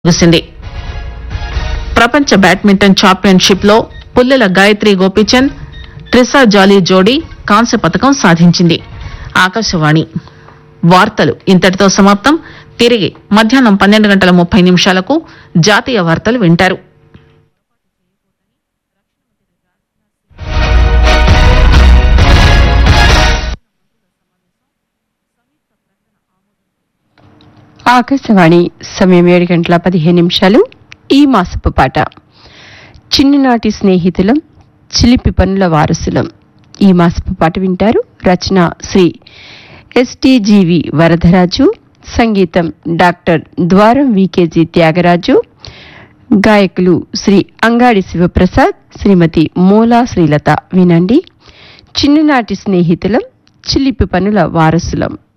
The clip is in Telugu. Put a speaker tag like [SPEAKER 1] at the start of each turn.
[SPEAKER 1] ముగిసింది ప్రపంచ బ్యాడ్మింటన్ ఛాంపియన్షిప్ లో పుల్లెల గాయత్రి గోపీచంద్ ట్రిసా జాలీ జోడీ కాంస్య పథకం సాధించింది ఆకాశవాణి వార్తలు ఇంతటితో సమాప్తం తిరిగి మధ్యాహ్నం పన్నెండు గంటల ముప్పై నిమిషాలకు జాతీయ వార్తలు వింటారు
[SPEAKER 2] ఆకాశవాణి సమయం ఏడు గంటల పదిహేను నిమిషాలు ఈ మాసపు పాట చిన్ననాటి స్నేహితులం చిలిపి పనుల వారసులం ఈ మాసపు పాట వింటారు రచన శ్రీ ఎస్టిజీవి వరదరాజు సంగీతం డాక్టర్ ద్వారం వికేజీ త్యాగరాజు గాయకులు శ్రీ అంగాడి శివప్రసాద్ శ్రీమతి మూలా శ్రీలత వినండి చిన్ననాటి స్నేహితులం చిలిపి పనుల వారసులం